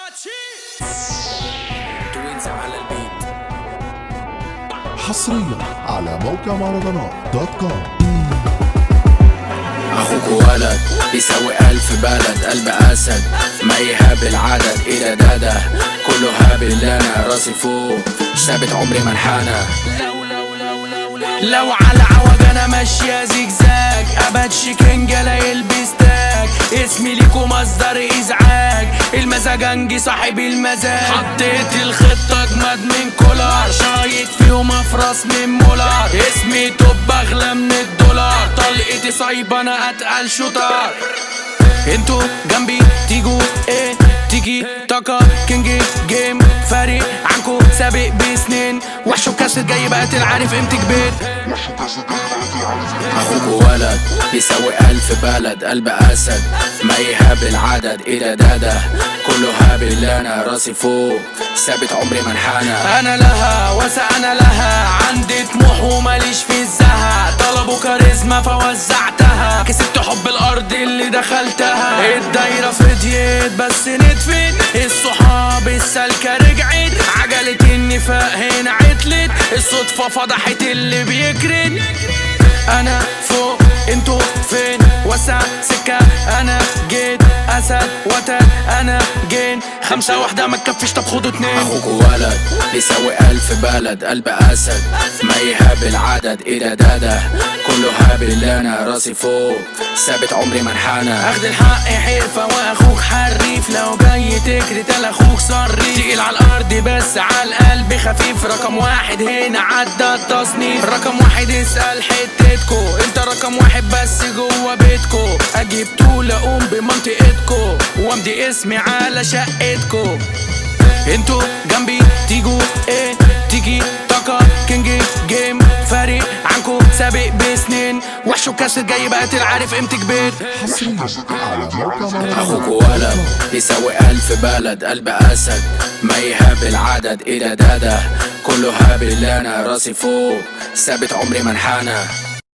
توينز على البيت حصريا على موقع مهرجانات دوت كوم اخوك ولد بيساوي الف بلد قلب اسد ما يهاب العدد ايه ده ده ده كله هابل انا راسي فوق ثابت عمري منحنى لو على عوج انا ماشية زجزاج ابد شيكنج لا يلبس تاج اسمي ليكو مصدر ازعاج المزاجنجي صاحب المزاج حطيت الخطة اجمد من كولار شايط فيهم افرس من مولار اسمي توب اغلى من الدولار طلقتي صايبة انا اتقل شطار انتوا جنبي تيجوا ايه تيجي طاقة كينج جيم فارق عنكو سابق بسنين وحش وكسر جاي بقى عارف قيمتي كبير اخوك ولد بيساوي الف بلد قلب اسد ما يهاب العدد ايه ده ده ده كله هابل انا راسي فوق ثابت عمري منحنى انا لها واسع انا لها عندي طموح وماليش في الزهق طلبوا كاريزما فوزعتها كسبت حب الارض اللي دخلتها الدايره فضيت بس ندفن الصحاب السالكه رجعت عجله النفاق هنا عطلت الصدفه فضحت اللي بيكرن انا فوق انتوا فين وسع سكة انا جيت اسد وتد انا جين خمسة واحدة ما تكفيش طب خدوا اتنين اخوك ولد بيساوي الف بلد قلب اسد ما يهاب العدد ايه ده ده ده كله هابل انا راسي فوق ثابت عمري منحنى اخد الحق حرفة واخوك حريف لو جاي تجري تل اخوك صريف تقيل على الارض بس على القلب خفيف رقم واحد هنا عدى التصنيف رقم واحد اسأل حتتكو انت رقم واحد بس جوه بيتكو اجيب طول اقوم بمنطقتكو وامضي اسمي على شقتكو انتوا جنبي تيجوا ايه تيجي طاقة كينج جيم فارق عنكو سابق بسنين وحش وكسر جاي بقى عارف قيمتي كبير حصريا على موقع مهرجانات اخوك ولد يساوي الف بلد قلب اسد ما يهاب العدد ايه ده ده ده كله هابل انا راسي فوق ثابت عمري منحنى